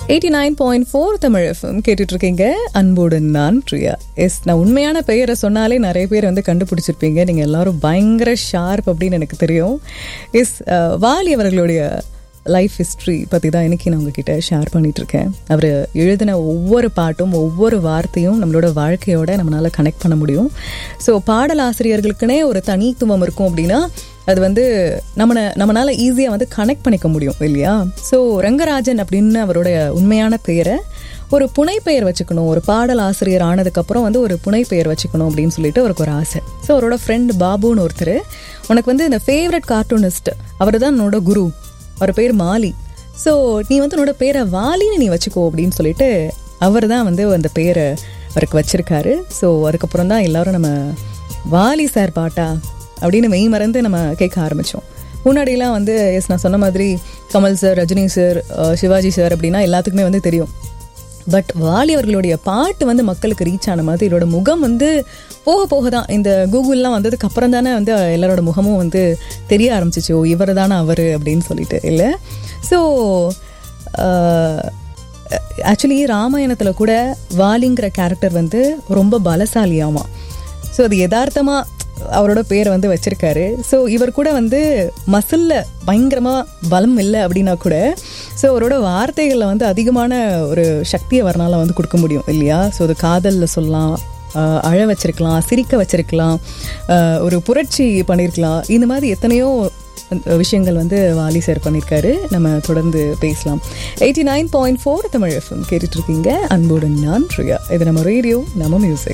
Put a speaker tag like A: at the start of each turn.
A: eighty nine point four Tamil FM கேட்டுட்டு இருக்கீங்க அன்போடு நான் பிரியா எஸ் நான் உண்மையான பெயரை சொன்னாலே நிறைய பேர் வந்து கண்டுபிடிச்சிருப்பீங்க நீங்கள் எல்லாரும் பயங்கர ஷார்ப் அப்படின்னு எனக்கு தெரியும் எஸ் வாலி அவர்களுடைய லைஃப் ஹிஸ்ட்ரி பற்றி தான் இன்னைக்கு நான் உங்ககிட்ட ஷேர் பண்ணிட்டு இருக்கேன் அவர் எழுதின ஒவ்வொரு பாட்டும் ஒவ்வொரு வார்த்தையும் நம்மளோட வாழ்க்கையோட நம்மளால் கனெக்ட் பண்ண முடியும் ஸோ பாடலாசிரியர்களுக்குனே ஒரு தனித்துவம் இருக்கும் அப்படின்னா அது வந்து நம்மளை நம்மளால ஈஸியாக வந்து கனெக்ட் பண்ணிக்க முடியும் இல்லையா ஸோ ரங்கராஜன் அப்படின்னு அவரோட உண்மையான பெயரை ஒரு புனைப்பெயர் வச்சுக்கணும் ஒரு பாடல் ஆசிரியர் ஆனதுக்கப்புறம் வந்து ஒரு புனைப்பெயர் வச்சுக்கணும் அப்படின்னு சொல்லிட்டு அவருக்கு ஒரு ஆசை ஸோ அவரோட ஃப்ரெண்ட் பாபுன்னு ஒருத்தர் உனக்கு வந்து இந்த ஃபேவரட் கார்ட்டூனிஸ்ட் அவர் தான் என்னோட குரு அவர் பேர் மாலி ஸோ நீ வந்து உன்னோட பேரை வாலின்னு நீ வச்சுக்கோ அப்படின்னு சொல்லிட்டு அவர் தான் வந்து அந்த பேரை அவருக்கு வச்சிருக்காரு ஸோ அதுக்கப்புறம் தான் எல்லாரும் நம்ம வாலி சார் பாட்டா அப்படின்னு மெய் மறந்து நம்ம கேட்க ஆரம்பித்தோம் முன்னாடிலாம் வந்து எஸ் நான் சொன்ன மாதிரி கமல் சார் ரஜினி சார் அஹ், சிவாஜி சார் அப்படின்னா எல்லாத்துக்குமே வந்து தெரியும் பட் வாலி அவர்களுடைய பாட்டு வந்து மக்களுக்கு ரீச் ஆன மாதிரி இதோட முகம் வந்து போக போக தான் இந்த கூகுள்லாம் வந்ததுக்கு அப்புறம் தானே வந்து எல்லாரோட முகமும் வந்து தெரிய ஆரம்பிச்சிச்சு ஓ இவர் தானே அவர் அப்படின்னு சொல்லிட்டு இல்லை ஸோ ஆக்சுவலி ராமாயணத்தில் கூட வாலிங்கிற கேரக்டர் வந்து ரொம்ப பலசாலியாமா ஸோ அது யதார்த்தமாக அவரோட பேரை வந்து வச்சிருக்காரு ஸோ இவர் கூட வந்து மசில்ல பயங்கரமாக பலம் இல்லை அப்படின்னா கூட ஸோ அவரோட வார்த்தைகளில் வந்து அதிகமான ஒரு சக்தியை வரனால வந்து கொடுக்க முடியும் இல்லையா ஸோ அது காதலில் சொல்லலாம் ஆஹ் அழ வச்சிருக்கலாம் சிரிக்க வச்சிருக்கலாம் ஆஹ் ஒரு புரட்சி பண்ணியிருக்கலாம் இந்த மாதிரி எத்தனையோ விஷயங்கள் வந்து வாலி சார் பண்ணியிருக்காரு நம்ம தொடர்ந்து பேசலாம் eighty nine point four Tamil FM கேட்டுட்டு இருக்கீங்க அன்போடு நான் பிரியா இது நம்ம ரேடியோ நம்ம மியூசிக்